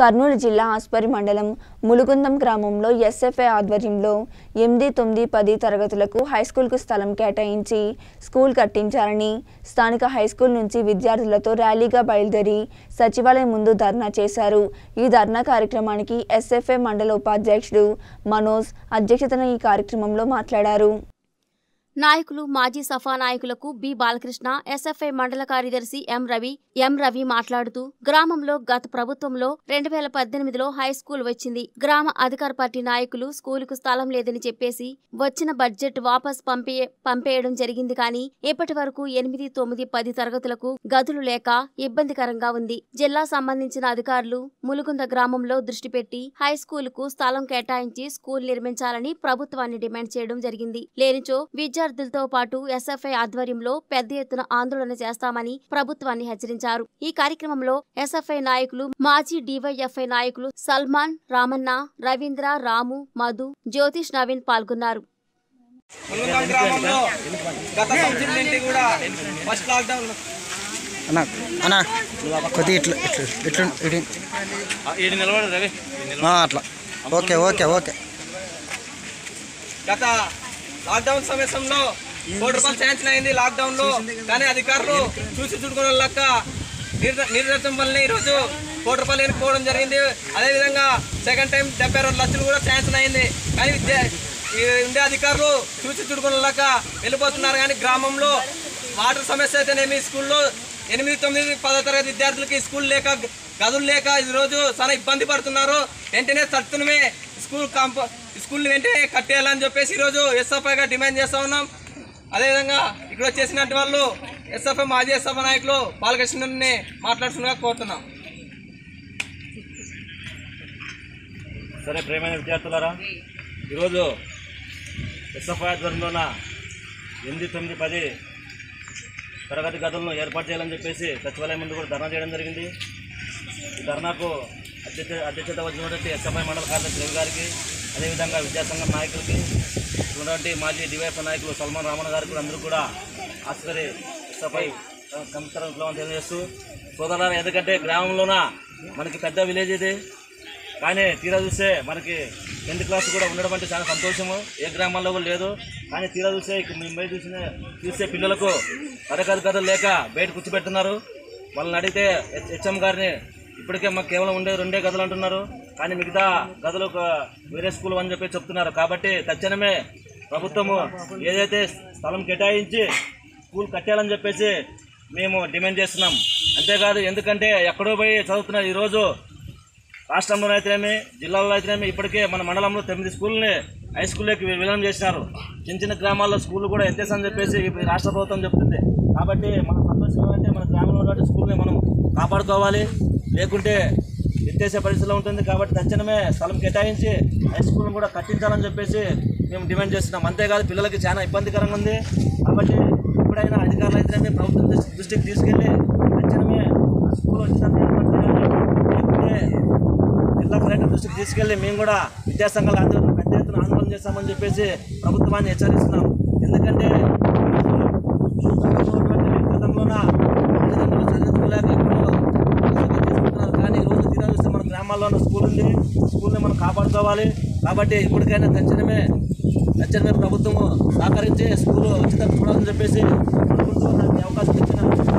కర్నూలు జిల్లా ఆస్పరి మండలం ములుగుందం గ్రామంలో ఎస్ఎఫ్ఐ ఆధ్వర్యంలో ఎనిమిది తొమ్మిది పది తరగతులకు హైస్కూల్కు స్థలం కేటాయించి స్కూల్ కట్టించాలని స్థానిక హైస్కూల్ నుంచి విద్యార్థులతో ర్యాలీగా బయలుదేరి సచివాలయం ముందు ధర్నా చేశారు ఈ ధర్నా కార్యక్రమానికి ఎస్ఎఫ్ఐ మండల ఉపాధ్యక్షుడు మనోజ్ అధ్యక్షతన ఈ కార్యక్రమంలో మాట్లాడారు నాయకులు మాజీ సఫా నాయకులకు బి బాలకృష్ణ ఎస్ఎఫ్ఐ మండల కార్యదర్శి ఎం రవి ఎం రవి మాట్లాడుతూ గ్రామంలో గత ప్రభుత్వంలో రెండు వేల పద్దెనిమిదిలో హై స్కూల్ వచ్చింది గ్రామ అధికార పార్టీ నాయకులు స్కూలుకు స్థలం లేదని చెప్పేసి వచ్చిన బడ్జెట్ వాపస్ పంపే పంపేయడం జరిగింది కానీ ఇప్పటి వరకు ఎనిమిది తొమ్మిది పది తరగతులకు గదులు లేక ఇబ్బందికరంగా ఉంది జిల్లా సంబంధించిన అధికారులు ములుగుంద గ్రామంలో దృష్టి పెట్టి హై స్కూల్ కు స్థలం కేటాయించి స్కూల్ నిర్మించాలని ప్రభుత్వాన్ని డిమాండ్ చేయడం జరిగింది లేనిచో విద్యార్థులతో పాటు ఎస్ఎఫ్ఐ ఆధ్వర్యంలో పెద్ద ఎత్తున ఆందోళన చేస్తామని ప్రభుత్వాన్ని హెచ్చరించారు ఈ కార్యక్రమంలో ఎస్ఎఫ్ఐ నాయకులు మాజీ డివైఎఫ్ఐ నాయకులు సల్మాన్ రామన్న రవీంద్ర రాము మధు జ్యోతిష్ నవీన్ పాల్గొన్నారు ములుగుందం గ్రామంలో గత సంవత్సరం నుండి కూడా ఫస్ట్ లాక్డౌన్ అన్న అన్న కొద్దిగా ఇట్లా ఇట్లా ఇట్లా ఇటు ఏడు నిలబడి రవి ఆ, అట్లా ఓకే ఓకే ఓకే గత లాక్డౌన్ సమయంలో కోటి రూపాయలు శాంక్షన్ అయింది లాక్డౌన్ లో కానీ అధికారులు చూసి చూడుకున్న లెక్క నిర్లక్ష్యం వల్ల ఈరోజు కోటి రూపాయలు ఎన్నుకోవడం జరిగింది అదేవిధంగా సెకండ్ టైం డెబ్బై రెండు లక్షలు కూడా శాంక్షన్ అయింది కానీ విద్య- ఈ ఉండే అధికారులు చూసి చూడుకున్న లెక్క వెళ్ళిపోతున్నారు కానీ గ్రామంలో వాటర్ సమస్య అయితేనేమి స్కూల్లో ఎనిమిది తొమ్మిది పదో తరగతి విద్యార్థులకి స్కూల్ లేక గదులు లేక ఈరోజు చాలా ఇబ్బంది పడుతున్నారు వెంటనే తక్షణమే స్కూల్ కాంప స్కూల్ వెంటనే కట్టేయాలని చెప్పేసి ఈరోజు ఎస్ఎఫ్ఐగా డిమాండ్ చేస్తా ఉన్నాం అదేవిధంగా ఇక్కడ వచ్చేసినట్టు వాళ్ళు ఎస్ఎఫ్ఐ మాజీ ఎస్ఎఫ్ఐ నాయకులు బాలకృష్ణని మాట్లాడుతున్నా కోరుతున్నాం సరే ప్రేమైన విద్యార్థులారా ఈరోజు ఎస్ఎఫ్ఐ ఆధ్వర్యంలోన ఎనిమిది తొమ్మిది పది తరగతి గదులను ఏర్పాటు చేయాలని చెప్పేసి సచివాలయం ముందు కూడా ధర్నా చేయడం జరిగింది ఈ ధర్నాకు అధ్యక్ష అధ్యక్షత వచ్చినటువంటి ఎస్ఎఫ్ఐ మండల కార్యదర్శి రవి గారికి అదేవిధంగా విద్యాసంఘం నాయకులకి ఉన్నటువంటి మాజీ డివైఎఫ్ నాయకులు సల్మాన్ రామన్ గారికి అందరూ కూడా ఆస్కరి ఎస్ఎఫ్ఐ సంస్థ తెలియజేస్తూ సోదరులారా ఎందుకంటే గ్రామంలోన మనకి పెద్ద విలేజ్ ఇది కానీ తీరా చూస్తే మనకి టెన్త్ క్లాస్ కూడా ఉండడం అంటే చాలా సంతోషము ఏ గ్రామాల్లో కూడా లేదు కానీ తీరా చూస్తే ఇక్కడ మేము బయట చూసిన చూస్తే పిల్లలకు తరగతి గదులు లేక బయట కూర్చోబెడుతున్నారు వాళ్ళని అడిగితే హెచ్- హెచ్ఎం గారిని ఇప్పటికే మాకు కేవలం ఉండే రెండే గదులు అంటున్నారు కానీ మిగతా గదులు ఒక వేరే స్కూల్ అని చెప్పి చెప్తున్నారు కాబట్టి తక్షణమే ప్రభుత్వము ఏదైతే స్థలం కేటాయించి స్కూల్ కట్టాలని చెప్పేసి మేము డిమాండ్ చేస్తున్నాం అంతేకాదు ఎందుకంటే ఎక్కడో పోయి చదువుతున్నారు ఈరోజు రాష్ట్రంలో అయితేనేమి జిల్లాలో అయితేనేమి ఇప్పటికే మన మండలంలో తొమ్మిది స్కూల్ని హై స్కూల్లోకి విలీనం చేసినారు చిన్న చిన్న గ్రామాల్లో స్కూల్ కూడా ఎత్తేసని చెప్పేసి ఇప్పుడు రాష్ట్ర ప్రభుత్వం చెప్తుంది కాబట్టి మన సంతోషం అంటే మన గ్రామంలో ఉన్నటువంటి స్కూల్ని మనం కాపాడుకోవాలి లేకుంటే ఎత్తేసే పరిస్థితిలో ఉంటుంది కాబట్టి తక్షణమే స్థలం కేటాయించి హై స్కూల్ని కూడా కట్టించాలని చెప్పేసి మేము డిమాండ్ చేస్తున్నాం అంతేకాదు పిల్లలకి చాలా ఇబ్బందికరంగా ఉంది కాబట్టి ఎప్పుడైనా అధికారులు అయితేనేమి ప్రభుత్వం దృష్టి- దృష్టికి తీసుకెళ్ళి తక్షణమే ఆ స్కూల్ వచ్చిన ఏర్పాటు చేయాలి లేకుంటే జిల్లా కలెక్టర్ దృష్టికి తీసుకెళ్లి మేము కూడా విద్యాసంఘాల ఆందోళన పెద్ద ఎత్తున ఆందోళన చేస్తామని చెప్పేసి ప్రభుత్వాన్ని హెచ్చరిస్తున్నాం ఎందుకంటే గతంలోన తల్లిదండ్రులు చదువుకోలేక ఎప్పుడో ఉద్యోగం చేసుకుంటున్నారు కానీ ఈ రోజు తీరా చూస్తే మన గ్రామాల్లోనే స్కూల్ ఉంది స్కూల్ని మనం కాపాడుకోవాలి కాబట్టి ఇప్పటికైనా తక్షణమే తక్షణమే ప్రభుత్వము సహకరించి స్కూల్ ఉచితంగా చూడాలని చెప్పేసి అనుకుంటూ నాకు ఈ అవకాశం ఇచ్చిన